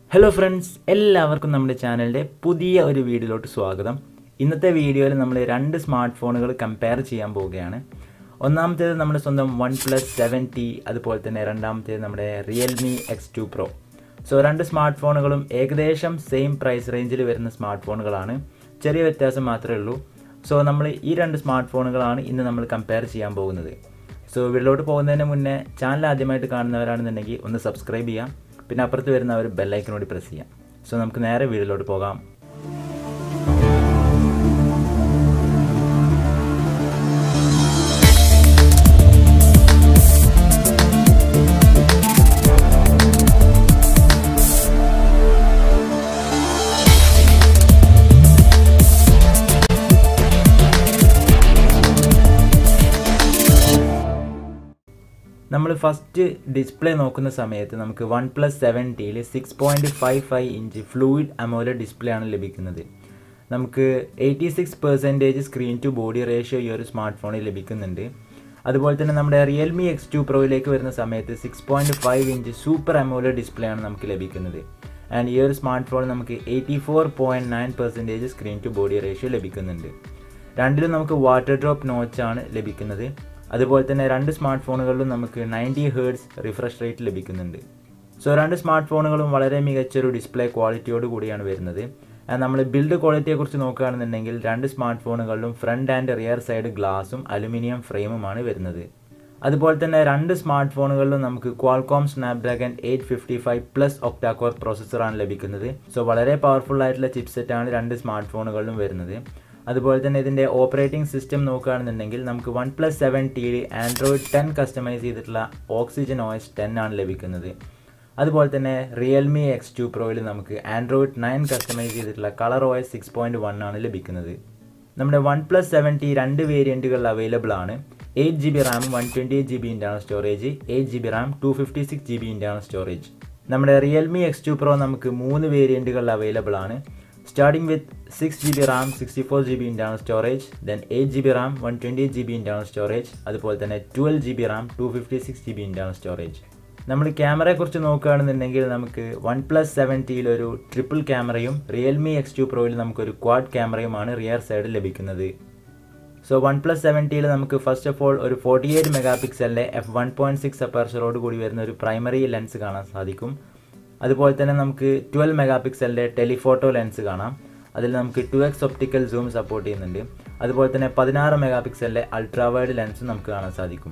hello friends എല്ലാവർക്കും നമ്മുടെ ചാനലിൻ്റെ പുതിയ ഒരു വീഡിയോയിലോട്ട് സ്വാഗതം ഇന്നത്തെ വീഡിയോയിൽ നമ്മൾ രണ്ട് സ്മാർട്ട് ഫോണുകൾ കമ്പയർ ചെയ്യാൻ പോവുകയാണ് ഒന്നാമത്തേത് നമ്മുടെ സ്വന്തം വൺ പ്ലസ് സെവൻ ടി അതുപോലെ തന്നെ രണ്ടാമത്തേത് നമ്മുടെ Realme X two pro so രണ്ട് സ്മാർട്ട് ഫോണുകളും ഏകദേശം സെയിം പ്രൈസ് റേഞ്ചിൽ വരുന്ന സ്മാർട്ട് ഫോണുകളാണ് ചെറിയ വ്യത്യാസം മാത്രമേ ഉള്ളൂ സോ നമ്മൾ ഈ രണ്ട് സ്മാർട്ട് ഫോണുകളാണ് ഇന്ന് നമ്മൾ കമ്പയർ ചെയ്യാൻ പോകുന്നത് സോ വീട്ടിലോട്ട് പോകുന്നതിന് മുന്നേ ചാനൽ ആദ്യമായിട്ട് കാണുന്നവരാണെന്നുണ്ടെങ്കിൽ ഒന്ന് സബ്സ്ക്രൈബ് ചെയ്യാം പിന്നെ അപ്പുറത്ത് വരുന്ന ഒരു ബെല്ലൈക്കനോട് പ്രസ് ചെയ്യാം സോ നമുക്ക് നേരെ വീഡിയോയിലോട്ട് പോകാം നമ്മൾ ഫസ്റ്റ് ഡിസ്പ്ലേ നോക്കുന്ന സമയത്ത് നമുക്ക് വൺ പ്ലസ് സെവൻ ടിയിൽ six point five five inch fluid amoled display ആണ് ലഭിക്കുന്നത് നമുക്ക് eighty six percentage screen to body ratio ഈ ഒരു സ്മാർട്ട് ഫോണിൽ ലഭിക്കുന്നുണ്ട് അതുപോലെ തന്നെ നമ്മുടെ റിയൽമി എക്സ് ടു പ്രോയിലേക്ക് വരുന്ന സമയത്ത് six point five inch super amoled display ആണ് നമുക്ക് ലഭിക്കുന്നത് ആൻഡ് ഈ ഒരു സ്മാർട്ട് ഫോൺ നമുക്ക് eighty four point nine percentage screen to body ratio ലഭിക്കുന്നുണ്ട് രണ്ടിലും നമുക്ക് വാട്ടർ ഡ്രോപ്പ് നോച്ചാണ് ലഭിക്കുന്നത് അതുപോലെ തന്നെ രണ്ട് സ്മാർട്ട് ഫോണുകളിലും നമുക്ക് നയൻറ്റി ഹേർട്സ് റിഫ്രഷ് റേറ്റ് ലഭിക്കുന്നുണ്ട് സോ രണ്ട് സ്മാർട്ട് ഫോണുകളും വളരെ മികച്ചൊരു ഡിസ്പ്ലേ ക്വാളിറ്റിയോട് കൂടിയാണ് വരുന്നത് ആൻഡ് നമ്മൾ ബിൽഡ് ക്വാളിറ്റിയെക്കുറിച്ച് നോക്കുകയാണെന്നുണ്ടെങ്കിൽ രണ്ട് സ്മാർട്ട് ഫോണുകളിലും ഫ്രണ്ട് ആൻഡ് റിയർ സൈഡ് ഗ്ലാസും അലുമിനിയം ഫ്രെയിമുമാണ് വരുന്നത് അതുപോലെ തന്നെ രണ്ട് സ്മാർട്ട് ഫോണുകളിലും നമുക്ക് Qualcomm Snapdragon eight fifty five plus octacore പ്രോസസ്സറാണ് ലഭിക്കുന്നത് സോ വളരെ പവർഫുൾ ആയിട്ടുള്ള ചിപ്സെറ്റാണ് രണ്ട് സ്മാർട്ട് ഫോണുകളിലും വരുന്നത് അതുപോലെ തന്നെ ഇതിൻ്റെ ഓപ്പറേറ്റിംഗ് സിസ്റ്റം നോക്കുകയാണെന്നുണ്ടെങ്കിൽ നമുക്ക് വൺ പ്ലസ് സെവൻ ടിയിൽ ആൻഡ്രോയിഡ് ടെൻ കസ്റ്റമൈസ് ചെയ്തിട്ടുള്ള ഓക്സിജൻ ഓയസ് ടെൻ ആണ് ലഭിക്കുന്നത് അതുപോലെ തന്നെ റിയൽമി എക്സ് ടു പ്രോയിൽ നമുക്ക് ആൻഡ്രോയിഡ് നയൻ കസ്റ്റമൈസ് ചെയ്തിട്ടുള്ള colour OS six point one ആണ് ലഭിക്കുന്നത് നമ്മുടെ വൺ പ്ലസ് സെവൻ ടി രണ്ട് വേരിയൻറ്റുകളിൽ അവൈലബിൾ ആണ് eight G B RAM one twenty eight G B internal storage eight G B RAM two fifty six G B internal storage നമ്മുടെ Realme X two pro നമുക്ക് മൂന്ന് വേരിയൻറ്റുകളിൽ available ആണ് starting with six G B RAM sixty four G B internal storage then eight G B RAM one twenty eight G B internal storage അതുപോലെ തന്നെ twelve G B RAM two fifty six G B internal storage നമ്മൾ ക്യാമറയെക്കുറിച്ച് നോക്കുകയാണെന്നുണ്ടെങ്കിൽ നമുക്ക് one plus seven ടിയിൽ ഒരു triple ക്യാമറയും Realme X two പ്രോയിൽ നമുക്കൊരു ക്വാഡ് ക്യാമറയുമാണ് റിയർ സൈഡിൽ ലഭിക്കുന്നത് സോ വൺ പ്ലസ് സെവൻ ടിയിൽ നമുക്ക് ഫസ്റ്റ് ഓഫ് ഓൾ ഒരു ഫോർട്ടി എയ്റ്റ് മെഗാ പിക്സലിൻ്റെ എഫ് വൺ പോയിൻറ്റ് സിക്സ് അപ്പർച്ചറോട് കൂടി വരുന്ന ഒരു പ്രൈമറി ലെൻസ് കാണാൻ സാധിക്കും അതുപോലെ തന്നെ നമുക്ക് ട്വൽവ് മെഗാ പിക്സലിൻ്റെ ടെലിഫോട്ടോ ലെൻസ് കാണാം അതിൽ നമുക്ക് two X optical zoom support ചെയ്യുന്നുണ്ട് അതുപോലെ തന്നെ പതിനാറ് മെഗാ പിക്സലിൻ്റെ അൾട്രാവൈഡ് ലെൻസും നമുക്ക് കാണാൻ സാധിക്കും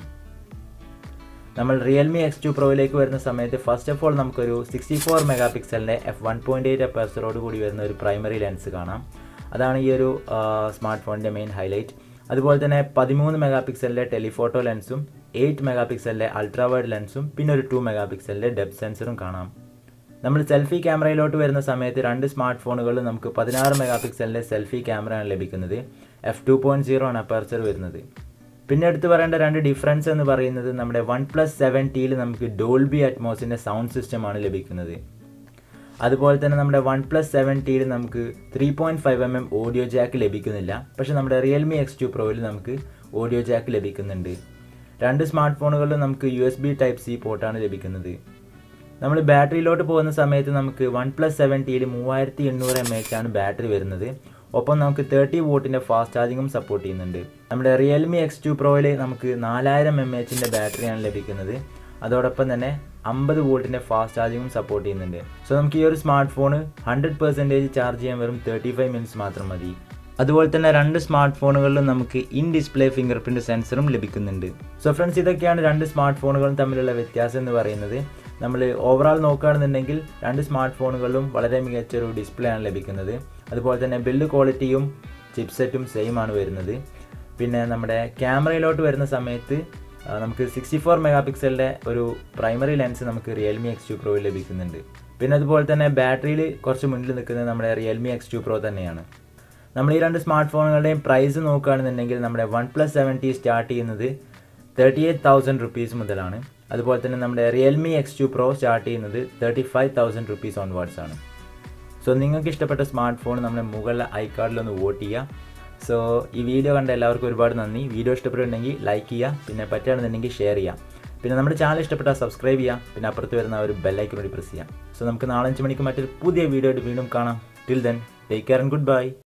നമ്മൾ റിയൽമി എക്സ് ടു പ്രോയിലേക്ക് വരുന്ന സമയത്ത് ഫസ്റ്റ് ഓഫ് ഓൾ നമുക്കൊരു സിക്സ്റ്റി ഫോർ മെഗാ പിക്സലിൻ്റെ എഫ് വൺ പോയിൻറ്റ് എയ്റ്റ് അപ്പേഴ്സറോട് കൂടി വരുന്ന ഒരു പ്രൈമറി ലെൻസ് കാണാം അതാണ് ഈ ഒരു സ്മാർട്ട് ഫോണിൻ്റെ മെയിൻ ഹൈലൈറ്റ് അതുപോലെ തന്നെ പതിമൂന്ന് മെഗാ പിക്സലിൻ്റെ ടെലിഫോട്ടോ ലെൻസും എയ്റ്റ് മെഗാ പിക്സലിൻ്റെ അൾട്രാവൈഡ് ലെൻസും പിന്നെ ഒരു ടു മെഗാ പിക്സലിൻ്റെ ഡെപ്ത് സെൻസറും കാണാം നമ്മൾ സെൽഫി ക്യാമറയിലോട്ട് വരുന്ന സമയത്ത് രണ്ട് സ്മാർട്ട് ഫോണുകളിൽ നമുക്ക് പതിനാറ് മെഗാ പിക്സലിൻ്റെ സെൽഫി ക്യാമറയാണ് ലഭിക്കുന്നത് എഫ് ടു പോയിൻറ്റ് സീറോ ആണ് അപ്പർച്ചർ വരുന്നത് പിന്നെ എടുത്തു പറയേണ്ട രണ്ട് ഡിഫറൻസ് എന്ന് പറയുന്നത് നമ്മുടെ വൺ പ്ലസ് സെവൻ ടിയിൽ നമുക്ക് ഡോൾബി അറ്റ്മോസിൻ്റെ സൗണ്ട് സിസ്റ്റമാണ് ലഭിക്കുന്നത് അതുപോലെ തന്നെ നമ്മുടെ വൺ പ്ലസ് സെവൻ ടിയിൽ നമുക്ക് three point five M M audio jack ലഭിക്കുന്നില്ല പക്ഷേ നമ്മുടെ റിയൽമി എക്സ് ടു പ്രോയിൽ നമുക്ക് ഓഡിയോ ജാക്ക് ലഭിക്കുന്നുണ്ട് രണ്ട് സ്മാർട്ട് ഫോണുകളിലും നമുക്ക് U S B type C പോർട്ടാണ് ലഭിക്കുന്നത് നമ്മൾ ബാറ്ററിയിലോട്ട് പോകുന്ന സമയത്ത് നമുക്ക് വൺ പ്ലസ് സെവൻ ടിയിൽ മൂവായിരത്തി എണ്ണൂറ് എം എച്ച് ആണ് ബാറ്ററി വരുന്നത് ഒപ്പം നമുക്ക് തേർട്ടി വോട്ടിൻ്റെ ഫാസ്റ്റ് ചാർജിങ്ങും സപ്പോർട്ട് ചെയ്യുന്നുണ്ട് നമ്മുടെ റിയൽമി എക്സ് ടു പ്രോയിൽ നമുക്ക് നാലായിരം എം എച്ചിൻ്റെ ബാറ്ററിയാണ് ലഭിക്കുന്നത് അതോടൊപ്പം തന്നെ അമ്പത് വോൾട്ടിൻ്റെ ഫാസ്റ്റ് ചാർജിങ്ങും സപ്പോർട്ട് ചെയ്യുന്നുണ്ട് സോ നമുക്ക് ഈ ഒരു smart phone hundred percentage charge ചെയ്യാൻ വെറും തേർട്ടി ഫൈവ് മിനിറ്റ്സ് മാത്രം മതി അതുപോലെ തന്നെ രണ്ട് സ്മാർട്ട് ഫോണുകളിലും നമുക്ക് ഇൻ ഡിസ്പ്ലേ ഫിംഗർ പ്രിൻറ്റ് സെൻസറും ലഭിക്കുന്നുണ്ട് സോ ഫ്രണ്ട്സ് ഇതൊക്കെയാണ് രണ്ട് സ്മാർട്ട് ഫോണുകളും തമ്മിലുള്ള വ്യത്യാസം എന്ന് പറയുന്നത് നമ്മൾ ഓവറാൾ നോക്കുകയാണെന്നുണ്ടെങ്കിൽ രണ്ട് സ്മാർട്ട് ഫോണുകളിലും വളരെ മികച്ചൊരു ഡിസ്പ്ലേ ആണ് ലഭിക്കുന്നത് അതുപോലെ തന്നെ ബിൽഡ് ക്വാളിറ്റിയും ചിപ്സെറ്റും സെയിം ആണ് വരുന്നത് പിന്നെ നമ്മുടെ ക്യാമറയിലോട്ട് വരുന്ന സമയത്ത് നമുക്ക് സിക്സ്റ്റി ഫോർ മെഗാ പിക്സലിൻ്റെ ഒരു പ്രൈമറി ലെൻസ് നമുക്ക് റിയൽമി എക്സ് ടു പ്രോയിൽ ലഭിക്കുന്നുണ്ട് പിന്നെ അതുപോലെ തന്നെ ബാറ്ററിയിൽ കുറച്ച് മുന്നിൽ നിൽക്കുന്നത് നമ്മുടെ റിയൽമി എക്സ് ടു പ്രോ തന്നെയാണ് നമ്മൾ ഈ രണ്ട് സ്മാർട്ട് ഫോണുകളുടെയും പ്രൈസ് നോക്കുകയാണെന്നുണ്ടെങ്കിൽ നമ്മുടെ one plus seven T start ചെയ്യുന്നത് തേർട്ടി എയ്റ്റ് തൗസൻഡ് റുപ്പീസ് മുതലാണ് അതുപോലെ തന്നെ നമ്മുടെ Realme X two pro start ചെയ്യുന്നത് thirty five thousand rupees onwards ആണ് സോ നിങ്ങൾക്ക് ഇഷ്ടപ്പെട്ട സ്മാർട്ട് ഫോൺ നമ്മുടെ മുകളിലെ ഐ കാർഡിലൊന്ന് വോട്ട് ചെയ്യുക സോ ഈ വീഡിയോ കണ്ട എല്ലാവർക്കും ഒരുപാട് നന്ദി വീഡിയോ ഇഷ്ടപ്പെട്ടിട്ടുണ്ടെങ്കിൽ ലൈക്ക് ചെയ്യുക പിന്നെ പറ്റുകയാണെന്നുണ്ടെങ്കിൽ ഷെയർ ചെയ്യുക പിന്നെ നമ്മുടെ ചാനൽ ഇഷ്ടപ്പെട്ടാൽ സബ്സ്ക്രൈബ് ചെയ്യാം പിന്നെ അപ്പുറത്ത് വരുന്ന ഒരു ബെല്ലൈക്കൻ കൂടി പ്രസ് ചെയ്യാം സോ നമുക്ക് നാളഞ്ച് മണിക്ക് മറ്റൊരു പുതിയ വീഡിയോ ആയിട്ട് വീണ്ടും കാണാം till then take care and good by